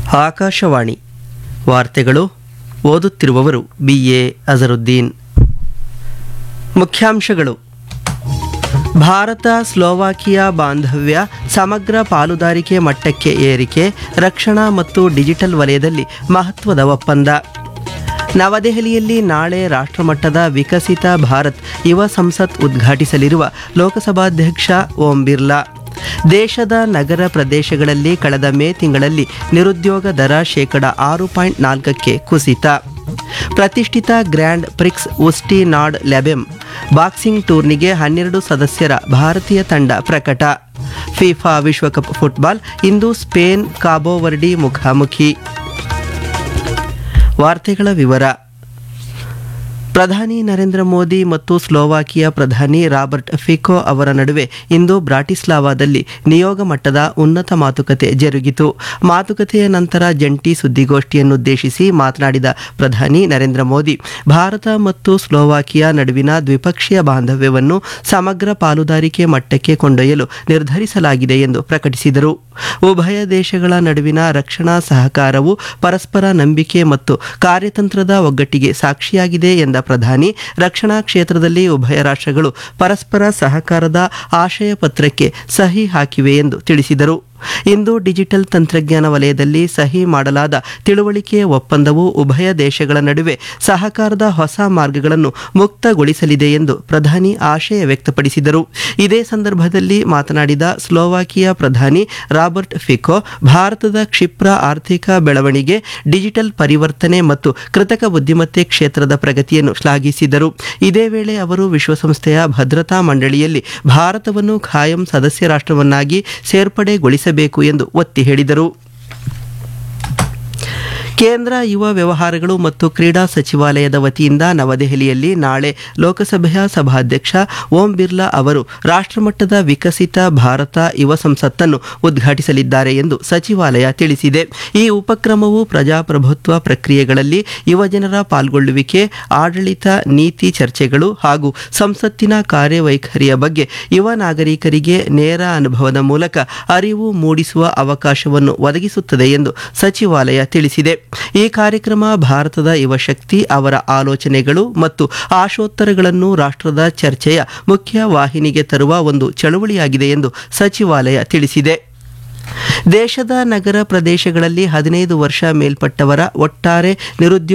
ಆಕಾಶವಾಣಿ ವಾರ್ತೆಗಳು ಓದುತ್ತಿರುವವರು B A Azharuddin ಮುಖ್ಯಾಂಶಗಳು ಭಾರತ ಸ್ಲೋವಾಕಿಯಾ ಬಾಂಧವ್ಯ ಸಮಗ್ರ ಪಾಲುದಾರಿಕೆ ಮಟ್ಟಕ್ಕೆ ಏರಿಕೆ ರಕ್ಷಣಾ ಮತ್ತು ಡಿಜಿಟಲ್ ವಲಯದಲ್ಲಿ ಮಹತ್ವದ ಒಪ್ಪಂದ ನವದೆಹಲಿಯಲ್ಲಿ ನಾಳೆ ರಾಷ್ಟ್ರಮಟ್ಟದ ವಿಕಸಿತ ಭಾರತ್ ಯುವ ಸಂಸತ್ ಉದ್ಘಾಟಿಸಲಿರುವ ಲೋಕಸಭಾಧ್ಯಕ್ಷ ಓಂ ಬಿರ್ಲಾ ದೇಶದ ನಗರ ಪ್ರದೇಶಗಳಲ್ಲಿ ಕಳೆದ ಮೇ ತಿಂಗಳಲ್ಲಿ ನಿರುದ್ಯೋಗ ದರ ಶೇಕಡ ಆರು ಪಾಯಿಂಟ್ ನಾಲ್ಕಕ್ಕೆ ಕುಸಿತ ಪ್ರತಿಷ್ಠಿತ grand prix Usti nad Labem boxing ಟೂರ್ನಿಗೆ ಹನ್ನೆರಡು ಸದಸ್ಯರ ಭಾರತೀಯ ತಂಡ ಪ್ರಕಟ ಫಿಫಾ ವಿಶ್ವಕಪ್ ಫುಟ್ಬಾಲ್ ಇಂದು ಸ್ಪೇನ್ ಕಾಬೋವರ್ಡಿ ಮುಖಾಮುಖಿ ವಾರ್ತೆಗಳ ವಿವರ ಪ್ರಧಾನಿ ನರೇಂದ್ರ ಮೋದಿ ಮತ್ತು ಸ್ಲೋವಾಕಿಯಾ ಪ್ರಧಾನಿ ರಾಬರ್ಟ್ ಫಿಕೋ ಅವರ ನಡುವೆ ಇಂದು ಬ್ರಾಟಿಸ್ಲಾವಾದಲ್ಲಿ ನಿಯೋಗ ಮಟ್ಟದ ಉನ್ನತ ಮಾತುಕತೆ ಜರುಗಿತು ಮಾತುಕತೆಯ ನಂತರ ಜಂಟಿ ಸುದ್ದಿಗೋಷ್ಠಿಯನ್ನುದ್ದೇಶಿಸಿ ಮಾತನಾಡಿದ ಪ್ರಧಾನಿ ನರೇಂದ್ರ ಮೋದಿ ಭಾರತ ಮತ್ತು ಸ್ಲೋವಾಕಿಯಾ ನಡುವಿನ ದ್ವಿಪಕ್ಷೀಯ ಬಾಂಧವ್ಯವನ್ನು ಸಮಗ್ರ ಪಾಲುದಾರಿಕೆ ಮಟ್ಟಕ್ಕೆ ಕೊಂಡೊಯ್ಯಲು ನಿರ್ಧರಿಸಲಾಗಿದೆ ಎಂದು ಪ್ರಕಟಿಸಿದರು ಉಭಯ ದೇಶಗಳ ನಡುವಿನ ರಕ್ಷಣಾ ಸಹಕಾರವು ಪರಸ್ಪರ ನಂಬಿಕೆ ಮತ್ತು ಕಾರ್ಯತಂತ್ರದ ಒಗ್ಗಟ್ಟಿಗೆ ಸಾಕ್ಷಿಯಾಗಿದೆ ಎಂದ ಪ್ರಧಾನಿ ರಕ್ಷಣಾ ಕ್ಷೇತ್ರದಲ್ಲಿ ಉಭಯ ರಾಷ್ಟ್ರಗಳು ಪರಸ್ಪರ ಸಹಕಾರದ ಆಶಯ ಪತ್ರಕ್ಕೆ ಸಹಿ ಹಾಕಿವೆ ಎಂದು ತಿಳಿಸಿದರು ಇಂದು ಡಿಜಿಟಲ್ ತಂತ್ರಜ್ಞಾನ ವಲಯದಲ್ಲಿ ಸಹಿ ಮಾಡಲಾದ ತಿಳುವಳಿಕೆ ಒಪ್ಪಂದವು ಉಭಯ ದೇಶಗಳ ನಡುವೆ ಸಹಕಾರದ ಹೊಸ ಮಾರ್ಗಗಳನ್ನು ಮುಕ್ತಗೊಳಿಸಲಿದೆ ಎಂದು ಪ್ರಧಾನಿ ಆಶಯ ವ್ಯಕ್ತಪಡಿಸಿದರು ಇದೇ ಸಂದರ್ಭದಲ್ಲಿ ಮಾತನಾಡಿದ ಸ್ಲೋವಾಕಿಯಾ ಪ್ರಧಾನಿ ರಾಬರ್ಟ್ ಫಿಕೋ ಭಾರತದ ಕ್ಷಿಪ್ರ ಆರ್ಥಿಕ ಬೆಳವಣಿಗೆ ಡಿಜಿಟಲ್ ಪರಿವರ್ತನೆ ಮತ್ತು ಕೃತಕ ಬುದ್ಧಿಮತ್ತೆ ಕ್ಷೇತ್ರದ ಪ್ರಗತಿಯನ್ನು ಶ್ಲಾಘಿಸಿದರು ಇದೇ ವೇಳೆ ಅವರು ವಿಶ್ವಸಂಸ್ಥೆಯ ಭದ್ರತಾ ಮಂಡಳಿಯಲ್ಲಿ ಭಾರತವನ್ನು ಖಾಯಂ ಸದಸ್ಯ ರಾಷ್ಟ್ರವನ್ನಾಗಿ ಸೇರ್ಪಡೆಗೊಳಿಸಬೇಕು ಎಂದು ಒತ್ತಿ ಹೇಳಿದರು ಕೇಂದ್ರ ಯುವ ವ್ಯವಹಾರಗಳು ಮತ್ತು ಕ್ರೀಡಾ ಸಚಿವಾಲಯದ ವತಿಯಿಂದ ನವದೆಹಲಿಯಲ್ಲಿ ನಾಳೆ ಲೋಕಸಭೆಯ ಸಭಾಧ್ಯಕ್ಷ ಓಂ ಬಿರ್ಲಾ ಅವರು ರಾಷ್ಟ್ರಮಟ್ಟದ ವಿಕಸಿತ ಭಾರತ ಯುವ ಸಂಸತ್ತನ್ನು ಉದ್ಘಾಟಿಸಲಿದ್ದಾರೆ ಎಂದು ಸಚಿವಾಲಯ ತಿಳಿಸಿದೆ ಈ ಉಪಕ್ರಮವು ಪ್ರಜಾಪ್ರಭುತ್ವ ಪ್ರಕ್ರಿಯೆಗಳಲ್ಲಿ ಯುವಜನರ ಪಾಲ್ಗೊಳ್ಳುವಿಕೆ ಆಡಳಿತ ನೀತಿ ಚರ್ಚೆಗಳು ಹಾಗೂ ಸಂಸತ್ತಿನ ಕಾರ್ಯವೈಖರಿಯ ಬಗ್ಗೆ ಯುವ ನಾಗರಿಕರಿಗೆ ನೇರ ಅನುಭವದ ಮೂಲಕ ಅರಿವು ಮೂಡಿಸುವ ಅವಕಾಶವನ್ನು ಒದಗಿಸುತ್ತದೆ ಎಂದು ಸಚಿವಾಲಯ ತಿಳಿಸಿದೆ ಈ ಕಾರ್ಯಕ್ರಮ ಭಾರತದ ಯುವಶಕ್ತಿ ಅವರ ಆಲೋಚನೆಗಳು ಮತ್ತು ಆಶೋತ್ತರಗಳನ್ನು ರಾಷ್ಟ್ರದ ಚರ್ಚೆಯ ಮುಖ್ಯ ವಾಹಿನಿಗೆ ತರುವ ಒಂದು ಚಳುವಳಿಯಾಗಿದೆ ಎಂದು ಸಚಿವಾಲಯ ತಿಳಿಸಿದೆ ದೇಶದ ನಗರ ಪ್ರದೇಶಗಳಲ್ಲಿ ಹದಿನೈದು ವರ್ಷ ಮೇಲ್ಪಟ್ಟವರ ಒಟ್ಟಾರೆ ನಿರುದ್ಯೋಗ